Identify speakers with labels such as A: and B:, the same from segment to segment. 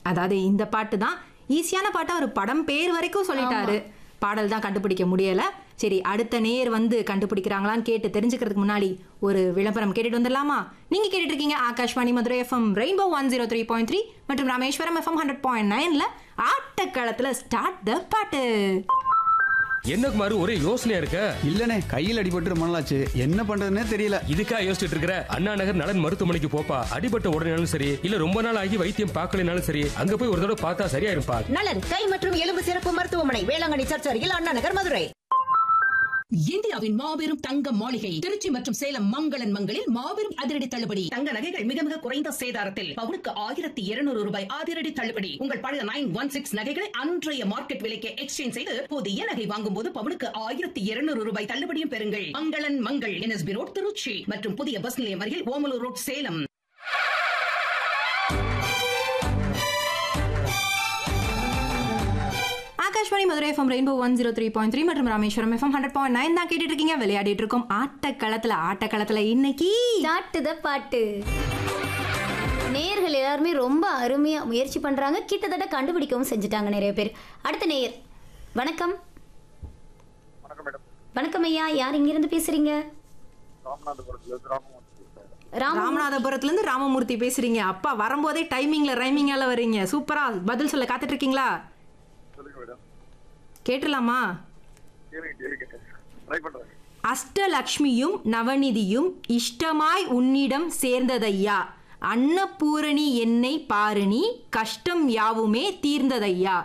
A: அதாவது இந்த பாட்டு தான் ஈஸியான பாட்டை ஒரு படம் பேர் வரைக்கும் சொல்லிட்டாரு பாடல் தான் கண்டுபிடிக்க முடியல சரி அடுத்த நேர் வந்து கண்டுபிடிக்கிறாங்களான்னு கேட்டு தெரிஞ்சுக்கிறதுக்கு முன்னாடி ஒரு விளம்பரம் கேட்டுட்டு வந்துடலாமா நீங்க கேட்டுட்டு இருக்கீங்க Akashvani Madurai FM rainbow one zero three point three மற்றும் ராமேஸ்வரம் எஃப்எம் ஹண்ட்ரட் பாயிண்ட் நைன்ல ஆட்டக்களத்துல ஸ்டார்ட் த பாட்டு
B: என்ன குமாரு ஒரே யோசனையா இருக்க
C: இல்லனே கையில் அடிபட்டு ரொம்ப நாளாச்சு என்ன பண்றதுன்னே தெரியல
B: இதுக்கா யோசிச்சுட்டு இருக்கிற அண்ணா நகர் நலன் மருத்துவமனைக்கு போப்பா அடிபட்ட உடனேனாலும் சரி இல்ல ரொம்ப நாள் ஆகி வைத்தியம் பார்க்கலனாலும் சரி அங்க போய் ஒரு தடவை பார்த்தா சரியா இருப்பா
D: நலன் கை மற்றும் எலும்பு சிறப்பு மருத்துவமனை வேளாங்கண்ணி சர்ச் அருகில் அண்ணா நகர் மதுரை
E: இந்தியாவின் மாபெரும் தங்க மாளிகை திருச்சி மற்றும் சேலம் மங்களன் மங்களில் மாபெரும் அதிரடி தள்ளுபடி தங்க நகைகள் மிக மிக குறைந்த சேதாரத்தில் பவுனுக்கு ஆயிரத்தி இருநூறு ரூபாய் அதிரடி தள்ளுபடி உங்கள் பழைய நைன் ஒன் சிக்ஸ் நகைகளை அன்றைய மார்க்கெட் விலைக்கு எக்ஸ்சேஞ்ச் செய்து புதிய நகை வாங்கும் போது பவுனுக்கு ஆயிரத்தி இருநூறு ரூபாய் தள்ளுபடியும் பெறுங்கள் மங்களன் மங்கள் என்எஸ்பி ரோட் திருச்சி மற்றும் புதிய பஸ் நிலையம் அருகில் Omalur road Salem
A: Akashvani Madurai FM rainbow one zero three point three மற்றும் Rameswaram FM hundred point nine தான் கேட்டுட்டு இருக்கீங்க விளையாடிட்டு இருக்கோம் ஆட்டக்களத்துல ஆட்டக்களத்துல இன்னைக்கு
F: ஸ்டார்ட் த பாட்டு நேயர்கள் எல்லாருமே ரொம்ப அருமையா முயற்சி பண்றாங்க கிட்டத்தட்ட கண்டுபிடிக்கவும் செஞ்சுட்டாங்க நிறைய பேர் அடுத்த நேயர் வணக்கம் வணக்கம் ஐயா யார் இங்கிருந்து பேசுறீங்க ராம
A: ராமநாதபுரத்துல இருந்து ராமமூர்த்தி பேசுறீங்க அப்பா வரும்போதே டைமிங்ல ரைமிங்கால வர்றீங்க சூப்பரா பதில் சொல்ல காத்துட்டு இருக்கீங்களா கேட்டுலாமா அஷ்டலக்ஷ்மியும் நவநிதியும் இஷ்டமாய் உன்னிடம் சேர்ந்ததையா அன்னபூரணி என்னை பாருணி கஷ்டம் யாவுமே தீர்ந்ததையா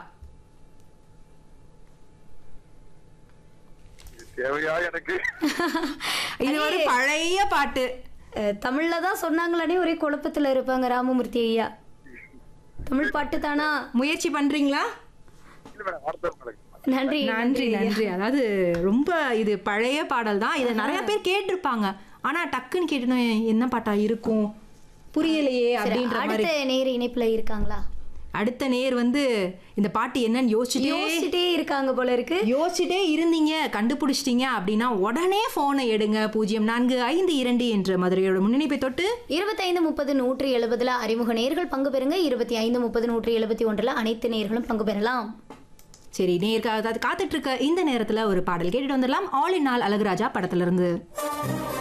G: தேவையா எனக்கு
A: இது ஒரு பழைய பாட்டு
F: அஹ், தமிழ்ல தான் சொன்னாங்களானே ஒரே குழப்பத்துல இருப்பாங்க ராமமூர்த்தி ஐயா தமிழ் பாட்டு தானா
A: முயற்சி பண்றீங்களா
G: இல்ல மேடம் அடுத்த உங்களுக்கு
F: நன்றி
A: நன்றி
F: ஐயா.
A: நன்றி அதாவது ரொம்ப இது பழைய பாடல் தான் இதை நிறைய பேர் கேட்டிருப்பாங்க ஆனா டக்குன்னு கேட்டணும் என்ன பாட்டா இருக்கும் புரியலையே
F: சரி,
A: அப்படின்ற மாதிரி
F: அடுத்த நேர இணைப்புல இருக்காங்களா
A: அடுத்த நேர் வந்து இந்த பாட்டு என்னன்னு யோசிச்சுட்டே
F: யோசிச்சுட்டே இருக்காங்க போல இருக்கு
A: யோசிச்சுட்டே இருந்தீங்க கண்டுபிடிச்சிட்டீங்க அப்படின்னா உடனே போனை எடுங்க பூஜ்ஜியம் நான்கு ஐந்து இரண்டு என்ற மதுரையோட முன்னணிப்பை தொட்டு
F: இருபத்தைந்து முப்பது நூற்றி எழுபதுல அறிமுக நேர்கள் பங்கு பெறுங்க இருபத்தி ஐந்து முப்பது நூற்றி எழுபத்தி ஒன்றுல அனைத்து நேர்களும் பங்கு பெறலாம்
A: சரி நேர்காக காத்துட்டு இருக்க இந்த நேரத்துல ஒரு பாடல் கேட்டுட்டு வந்துடலாம் ஆல் இன் ஆல் அழகுராஜா படத்துல இருந்து